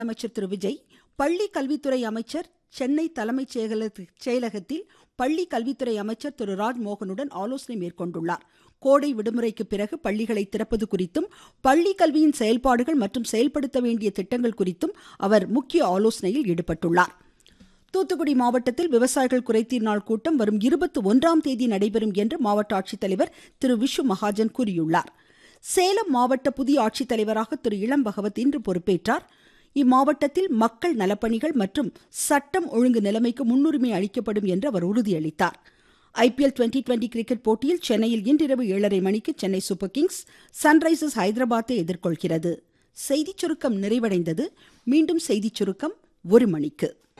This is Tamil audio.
அமைச்சர் திரு விஜய் பள்ளி கல்வித்துறை அமைச்சர் சென்னை தலைமைச் செயலக- செயலகத்தில் பள்ளி கல்வித்துறை அமைச்சர் திரு ராஜ்மோகனுடன் ஆலோசனை மேற்கொண்டுள்ளார் கோடை விடுமுறைக்கு பிறகு பள்ளிகளை திறப்பது குறித்தும் பள்ளி கல்வியின் செயல்பாடுகள் மற்றும் செயல்படுத்த வேண்டிய திட்டங்கள் குறித்தும் அவர் முக்கிய ஆலோசனையில் ஈடுபட்டுள்ளார் தூத்துக்குடி மாவட்டத்தில் விவசாயிகள் குறைதீர் நாள் கூட்டம் வரும் இருபத்தி ஒன்றாம் தேதி நடைபெறும் என்று மாவட்ட ஆட்சித்தலைவர் திரு விஷு மகாஜன் கூறியுள்ளார் சேலம் மாவட்ட புதிய ஆட்சித்தலைவராக திரு இளம் பகவத் இன்று பொறுப்பேற்றார் இம்மாவட்டத்தில் மக்கள் நலப்பணிகள் மற்றும் சட்டம் ஒழுங்கு நிலைமைக்கு முன்னுரிமை அளிக்கப்படும் என்று அவர் உறுதியளித்தார் ஐபிஎல் டுவெண்டி டுவெண்டி கிரிக்கெட் போட்டியில் சென்னையில் இன்றிரவு ஏழரை மணிக்கு சென்னை சூப்பர் கிங்ஸ் சன்ரைசர்ஸ் ஹைதராபாத்தை எதிர்கொள்கிறது செய்திச் சுருக்கம் நிறைவடைந்தது மீண்டும் செய்திச் சுருக்கம் ஒரு மணிக்கு